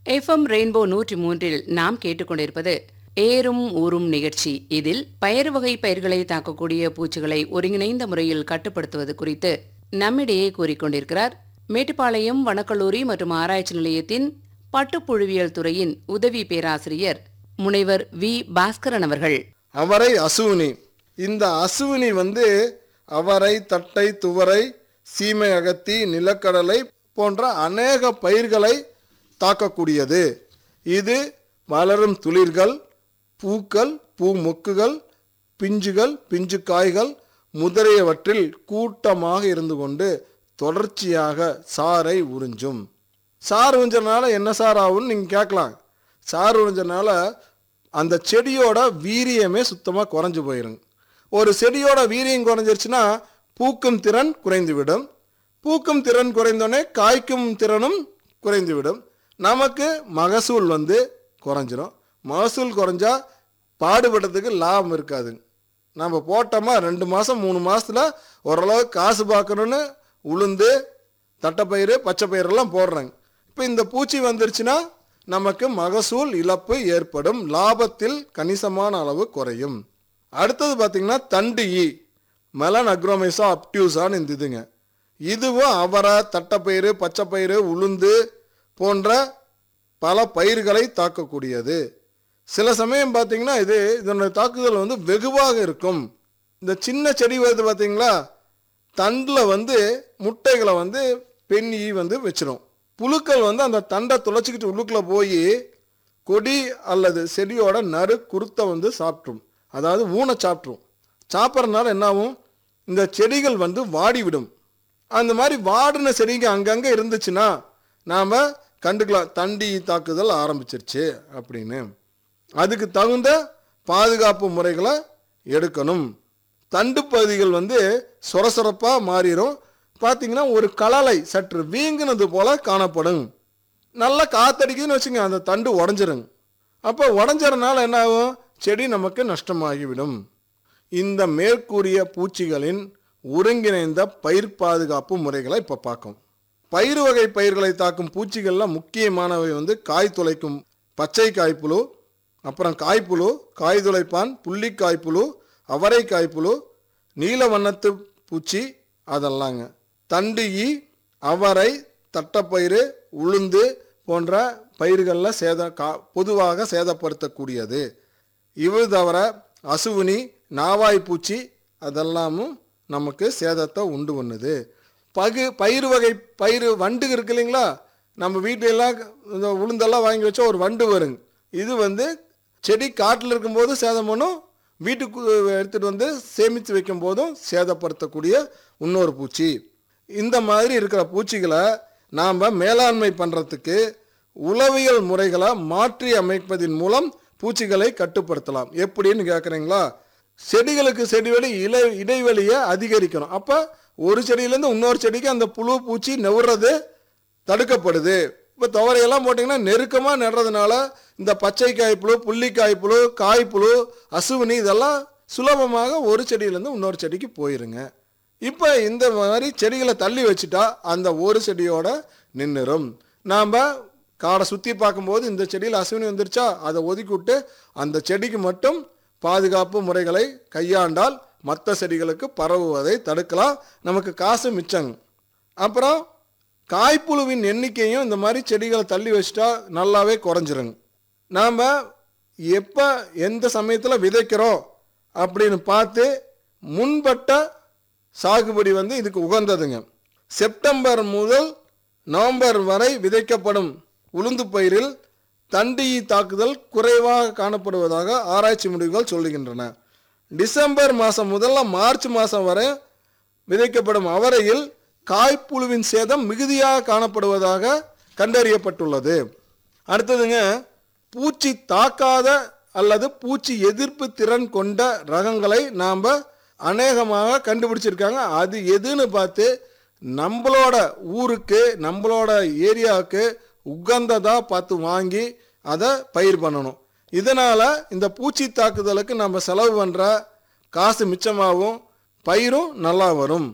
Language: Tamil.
எஃப்எம் ரெயின்போ நூற்றி மூன்றில் நாம் கேட்டுக்கொண்டிருப்பது ஏறும் ஊறும் நிகழ்ச்சி இதில் பயறு வகை பயிர்களை தாக்கக்கூடிய பூச்சிகளை ஒருங்கிணைந்த முறையில் கட்டுப்படுத்துவது குறித்து நம்மிடையே கூறிக்கொண்டிருக்கிறார் மேட்டுப்பாளையம் வனக்கல்லூரி மற்றும் ஆராய்ச்சி நிலையத்தின் பட்டுப்புழுவியல் துறையின் உதவி பேராசிரியர் முனைவர் வி பாஸ்கரன் அவர்கள் அவரை அசுவினி இந்த அசுவினி வந்து அவரை தட்டை துவரை சீமை அகத்தி நிலக்கடலை போன்ற அநேக பயிர்களை தாக்கக்கூடியது இது வளரும் துளிர்கள் பூக்கள் பூ மொக்குகள் பிஞ்சுகள் பிஞ்சு காய்கள் முதலியவற்றில் கூட்டமாக இருந்து கொண்டு தொடர்ச்சியாக சாறை உறிஞ்சும் சார் உறிஞ்சனால என்ன சார் ஆகும்னு நீங்கள் கேட்கலாம் சார் உறிஞ்சனால அந்த செடியோட வீரியமே சுத்தமாக குறைஞ்சு போயிருங்க ஒரு செடியோட வீரியம் குறைஞ்சிருச்சுன்னா பூக்கும் திறன் குறைந்துவிடும் பூக்கும் திறன் குறைந்தோடனே காய்க்கும் திறனும் குறைந்துவிடும் நமக்கு மகசூல் வந்து குறைஞ்சிரும் மகசூல் குறைஞ்சா பாடுபடுறதுக்கு லாபம் இருக்காது நம்ம போட்டோமா ரெண்டு மாதம் மூணு மாதத்தில் ஓரளவு காசு பார்க்கணுன்னு உளுந்து தட்டைப்பயிறு பச்சை பயிரெல்லாம் போடுறாங்க இப்போ இந்த பூச்சி வந்துருச்சுன்னா நமக்கு மகசூல் இழப்பு ஏற்படும் லாபத்தில் கணிசமான அளவு குறையும் அடுத்தது பார்த்திங்கன்னா தண்டு ஈ மெலன் அக்ரோமைசா அப்டியூசான்னு இந்த இதுங்க இதுவும் அவரை தட்டைப்பயிறு பச்சைப்பயிறு உளுந்து போன்ற பல பயிர்களை தாக்கக்கூடியது சில சமயம் பார்த்தீங்கன்னா இது இதனுடைய தாக்குதல் வந்து வெகுவாக இருக்கும் இந்த சின்ன செடி வருது பார்த்தீங்களா தண்டில் வந்து முட்டைகளை வந்து பெண் ஈ வந்து வச்சிரும் புழுக்கள் வந்து அந்த தண்டை துளைச்சிக்கிட்டு உள்ளுக்குள்ளே போய் கொடி அல்லது செடியோட நறு குருத்தை வந்து சாப்பிட்ரும் அதாவது ஊனை சாப்பிட்ரும் சாப்பிட்றதுனால என்னாகும் இந்த செடிகள் வந்து வாடிவிடும் அந்த மாதிரி வாடின செடிங்க அங்கங்கே இருந்துச்சுன்னா நாம் கண்டுக்கலாம் தண்டி தாக்குதல் ஆரம்பிச்சிருச்சு அப்படின்னு அதுக்கு தகுந்த பாதுகாப்பு முறைகளை எடுக்கணும் தண்டு பகுதிகள் வந்து சொரசொரப்பாக மாறிடும் பார்த்தீங்கன்னா ஒரு கலலை சற்று வீங்கினது போல காணப்படும் நல்லா காத்தடிக்குதுன்னு வச்சுங்க அந்த தண்டு உடஞ்சிருங்க அப்போ உடஞ்சறனால என்ன ஆகும் செடி நமக்கு நஷ்டமாகிவிடும் இந்த மேற்கூறிய பூச்சிகளின் ஒருங்கிணைந்த பயிர் பாதுகாப்பு முறைகளை இப்போ பார்க்கும் பயிர் வகை பயிர்களை தாக்கும் பூச்சிகளில் முக்கியமானவை வந்து காய் துளைக்கும் பச்சை காய்ப்புழு அப்புறம் காய்ப்புழு காய் துளைப்பான் புள்ளி காய்ப்புழு அவரை காய்ப்புழு நீல வண்ணத்து பூச்சி அதெல்லாங்க தண்டு ஈ அவரை தட்டப்பயிறு உளுந்து போன்ற பயிர்களில் சேத கா பொதுவாக சேதப்படுத்தக்கூடியது இவை தவிர அசுவினி நாவாய் பூச்சி அதெல்லாமும் நமக்கு சேதத்தை உண்டு பண்ணுது பகு பயிர் வகை பயிர் வண்டு இருக்கு இல்லைங்களா நம்ம வீட்டிலலாம் இந்த உளுந்தெல்லாம் வாங்கி வச்சா ஒரு வண்டு வருங்க இது வந்து செடி காட்டில் இருக்கும்போது சேதம் பண்ணும் வீட்டுக்கு எடுத்துகிட்டு வந்து சேமித்து வைக்கும் போதும் சேதப்படுத்தக்கூடிய இன்னொரு பூச்சி இந்த மாதிரி இருக்கிற பூச்சிகளை நாம் மேலாண்மை பண்ணுறதுக்கு உளவியல் முறைகளை மாற்றி அமைப்பதின் மூலம் பூச்சிகளை கட்டுப்படுத்தலாம் எப்படின்னு கேட்குறீங்களா செடிகளுக்கு செடி வழி இலை இடைவெளியை அதிகரிக்கணும் அப்போ ஒரு செடியிலேருந்து இன்னொரு செடிக்கு அந்த புழு பூச்சி நெவுறது தடுக்கப்படுது இப்போ துவரையெல்லாம் போட்டிங்கன்னா நெருக்கமாக நடுறதுனால இந்த பச்சை காய்ப்புழு புள்ளி காய்ப்புழு காய்ப்புழு அசுவினி இதெல்லாம் சுலபமாக ஒரு செடியிலேருந்து இன்னொரு செடிக்கு போயிருங்க இப்போ இந்த மாதிரி செடிகளை தள்ளி வச்சுட்டா அந்த ஒரு செடியோட நின்றுரும் நாம் காடை சுற்றி பார்க்கும்போது இந்த செடியில் அசுவினி வந்துருச்சா அதை ஒதுக்கி விட்டு அந்த செடிக்கு மட்டும் பாதுகாப்பு முறைகளை கையாண்டால் மற்ற செடிகளுக்கு பரவுவதை தடுக்கலாம் நமக்கு காசு மிச்சங்க அப்புறம் காய்ப்புழுவின் எண்ணிக்கையும் இந்த மாதிரி செடிகளை தள்ளி வச்சிட்டா நல்லாவே குறைஞ்சிருங்க நாம் எப்போ எந்த சமயத்தில் விதைக்கிறோம் அப்படின்னு பார்த்து முன்பட்ட சாகுபடி வந்து இதுக்கு உகந்ததுங்க செப்டம்பர் முதல் நவம்பர் வரை விதைக்கப்படும் உளுந்து பயிரில் தண்டு ஈ தாக்குதல் குறைவாக காணப்படுவதாக ஆராய்ச்சி முடிவுகள் சொல்லுகின்றன டிசம்பர் மாதம் முதல்ல மார்ச் மாதம் வரை விதைக்கப்படும் அவரையில் காய்ப்புழுவின் சேதம் மிகுதியாக காணப்படுவதாக கண்டறியப்பட்டுள்ளது அடுத்ததுங்க பூச்சி தாக்காத அல்லது பூச்சி எதிர்ப்பு திறன் கொண்ட ரகங்களை நாம் அநேகமாக கண்டுபிடிச்சிருக்காங்க அது எதுன்னு பார்த்து நம்மளோட ஊருக்கு நம்மளோட ஏரியாவுக்கு உகந்ததாக பார்த்து வாங்கி அதை பயிர் பண்ணணும் இதனால் இந்த பூச்சி தாக்குதலுக்கு நம்ம செலவு பண்ணுற காசு மிச்சமாகவும் பயிரும் நல்லா வரும்